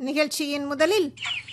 நிகழ்ச்சியின் முதலில்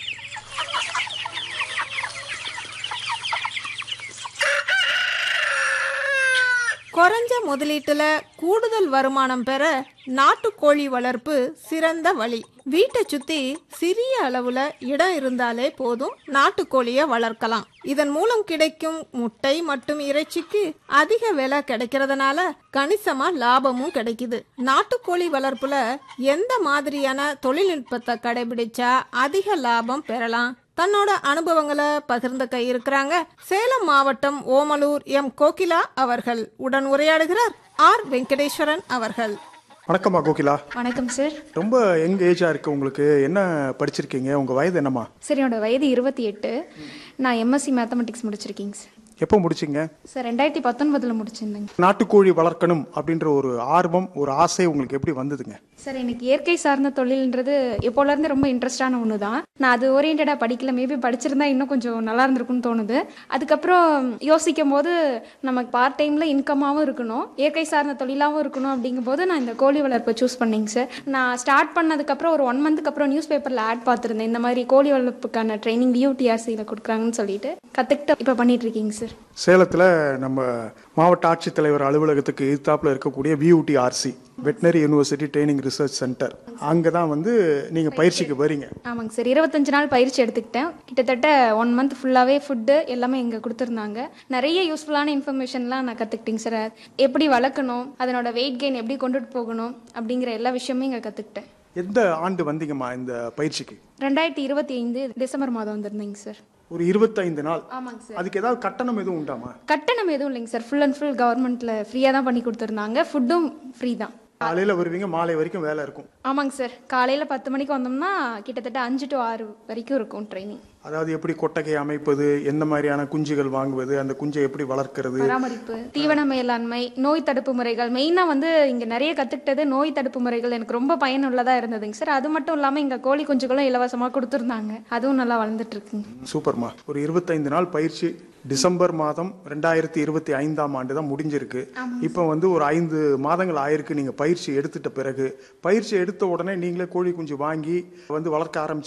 குறைஞ்ச முதலீட்டுல கூடுதல் வருமானம் பெற நாட்டுக்கோழி வளர்ப்பு சிறந்த வழி வீட்டை சுத்தி சிறிய அளவுல இடம் இருந்தாலே போதும் நாட்டுக்கோழியை வளர்க்கலாம் இதன் மூலம் கிடைக்கும் முட்டை மற்றும் இறைச்சிக்கு அதிக விலை கிடைக்கிறதுனால கணிசமா லாபமும் கிடைக்குது நாட்டுக்கோழி வளர்ப்புல எந்த மாதிரியான தொழில்நுட்பத்தை கடைபிடிச்சா அதிக லாபம் பெறலாம் தன்னோட அனுபவங்களை பகிர்ந்துக்க இருக்கிறாங்க சேலம் மாவட்டம் ஓமலூர் எம் கோகிலா அவர்கள் உடன் உரையாடுகிறார் ஆர் வெங்கடேஸ்வரன் அவர்கள் வணக்கம்மா கோகிலா வணக்கம் சார் ரொம்ப யங் ஏஜா இருக்கு உங்களுக்கு என்ன படிச்சிருக்கீங்க உங்க வயது என்னம்மா சார் என்னோட வயது இருபத்தி எட்டு நான் எம்எஸ்சி மேத்தமெட்டிக்ஸ் முடிச்சிருக்கேங்க சார் எப்போ முடிச்சிங்க சார் ரெண்டாயிரத்தி பத்தொன்பதில் முடிச்சிருந்தேங்க நாட்டுக்கோழி வளர்க்கணும் அப்படின்ற ஒரு ஆர்வம் ஒரு ஆசை உங்களுக்கு எப்படி வந்ததுங்க சார் எனக்கு இயற்கை சார்ந்த தொழில்ன்றது எப்போலேருந்து ரொம்ப இன்ட்ரெஸ்டான ஒன்று தான் நான் அது ஓரியன்டாக படிக்கல மேபி படிச்சிருந்தா இன்னும் கொஞ்சம் நல்லா இருந்திருக்கும்னு தோணுது அதுக்கப்புறம் யோசிக்கும் போது நமக்கு பார்ட் டைமில் இன்கமாகவும் இருக்கணும் இயற்கை சார்ந்த தொழிலாகவும் இருக்கணும் அப்படிங்கும்போது நான் இந்த கோழி வளர்ப்பை சூஸ் பண்ணேங்க சார் நான் ஸ்டார்ட் பண்ணதுக்கப்புறம் ஒரு ஒன் மந்த்துக்கு அப்புறம் நியூஸ் பேப்பரில் ஆட் பார்த்துருந்தேன் இந்த மாதிரி கோழி வளர்ப்புக்கான ட்ரைனிங் யூடிஆர்சியில் கொடுக்குறாங்கன்னு சொல்லிட்டு கற்றுக்கிட்டு இப்போ பண்ணிட்டு இருக்கீங்க சார் சேலத்தில் நம்ம மாவட்ட ஆட்சித்தலைவர் அலுவலகத்துக்கு எதிர்த்தாப்புல இருக்கக்கூடிய VUTRC veterinary university training research centre அங்கே தான் வந்து நீங்கள் பயிற்சிக்கு வரீங்க ஆமாங்க சார் இருபத்தஞ்சு நாள் பயிற்சி எடுத்துக்கிட்டேன் கிட்டத்தட்ட ஒன் மந்த் ஃபுல்லாகவே ஃபுட்டு எல்லாமே இங்கே கொடுத்துருந்தாங்க நிறைய யூஸ்ஃபுல்லான இன்ஃபர்மேஷன்லாம் நான் கற்றுக்கிட்டேங்க சார் எப்படி வளர்க்கணும் அதனோட வெயிட் கெயின் எப்படி கொண்டுட்டு போகணும் அப்படிங்கிற எல்லா விஷயமும் இங்கே கற்றுக்கிட்டேன் எந்த ஆண்டு வந்தீங்கம்மா இந்த பயிற்சிக்கு ரெண்டாயிரத்தி இருபத்தி ஐந்து டிசம்பர் மாதம் வந்திருந்தேங்க சார் ஒரு இருபத்தைந்து நாள் ஆமாங்க சார் அதுக்கு ஏதாவது கட்டணம் எதுவும் உண்டாமா கட்டணம் எதுவும் இல்லைங்க சார் ஃபுல் அண்ட் ஃபுல் கவர்மெண்ட்டில் ஃப்ரீயாக தான் பண்ணி கொடுத்துருந்தாங்க ஃபுட்டும் ஃப்ரீ தான் காலையில் வருவீங்க மாலை வரைக்கும் வேலை இருக்கும் ஆமாங்க சார் காலையில் பத்து மணிக்கு வந்தோம்னா கிட்டத்தட்ட அஞ்சு டு ஆறு வரைக்கும் இருக்கும் ட்ரைனிங் அதாவது எப்படி கொட்டகை அமைப்பது எந்த மாதிரியான குஞ்சுகள் வாங்குவது அந்த குஞ்சை எப்படி வளர்க்கிறது பராமரிப்பு தீவன மேலாண்மை நோய் தடுப்பு முறைகள் மெயினாக வந்து இங்கே நிறைய கற்றுக்கிட்டது நோய் தடுப்பு முறைகள் எனக்கு ரொம்ப பயனுள்ளதாக இருந்ததுங்க சார் அது மட்டும் இல்லாமல் இங்கே கோழி குஞ்சுகளும் இலவசமாக கொடுத்துருந்தாங்க அதுவும் நல்லா வளர்ந்துட்டு இருக்குங்க சூப்பர்மா ஒரு இருபத்தைந்து நாள் பயிற்சி டிசம்பர் மாதம் ரெண்டாயிரத்தி இருபத்தி ஐந்தாம் ஆண்டு தான் முடிஞ்சிருக்கு இப்போ வந்து ஒரு ஐந்து மாதங்கள் ஆயிருக்கு நீங்க பயிற்சி எடுத்துட்ட பிறகு பயிற்சி எடுத்த உடனே நீங்களே கோழி குஞ்சு வாங்கி வந்து வளர்க்க ஆரம்பிச்சு